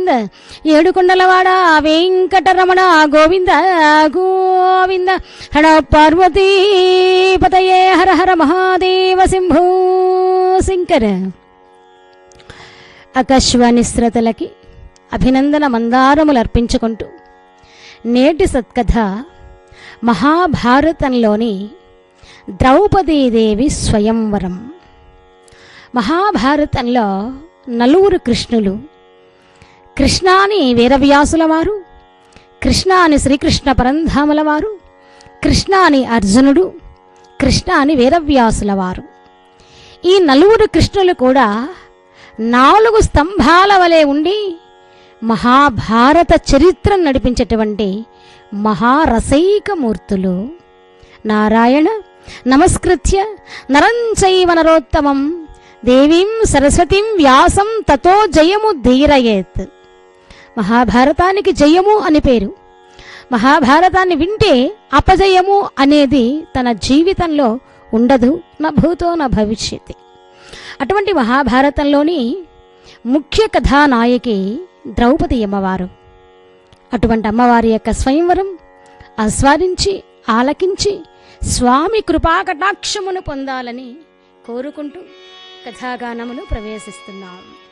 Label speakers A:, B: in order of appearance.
A: గోవింద ఏడుకొండలవాడ వెంకటరమణ గోవింద గోవింద హర పార్వతీ పతయే హర హర మహాదేవ శంభో శంకర ఆకాశవాణి శ్రోతలకి అభినందన మందారములు అర్పించుకుంటూ నేటి సత్కథ మహాభారతంలోని ద్రౌపదీదేవి స్వయంవరం మహాభారతంలో నలుగురు కృష్ణులు కృష్ణాని వీరవ్యాసుల వారు కృష్ణాని శ్రీకృష్ణ పరంధాముల వారు కృష్ణాని అర్జునుడు కృష్ణాని వీరవ్యాసుల వారు ఈ నలుగురు కృష్ణులు కూడా నాలుగు స్తంభాల వలె ఉండి మహాభారత చరిత్రను నడిపించేటువంటి మహారసైక మూర్తులు నారాయణ నమస్కృత్య నరం చైవ నరోత్తమం దేవీం సరస్వతిం వ్యాసం తతో జయము ధీరయేత్ మహాభారతానికి జయము అని పేరు మహాభారతాన్ని వింటే అపజయము అనేది తన జీవితంలో ఉండదు నా భూతో నా భవిష్యత్ అటువంటి మహాభారతంలోని ముఖ్య కథానాయకి ద్రౌపది అమ్మవారు అటువంటి అమ్మవారి యొక్క స్వయంవరం ఆస్వాదించి ఆలకించి స్వామి కృపాకటాక్షమును పొందాలని కోరుకుంటూ కథాగానమును ప్రవేశిస్తున్నాం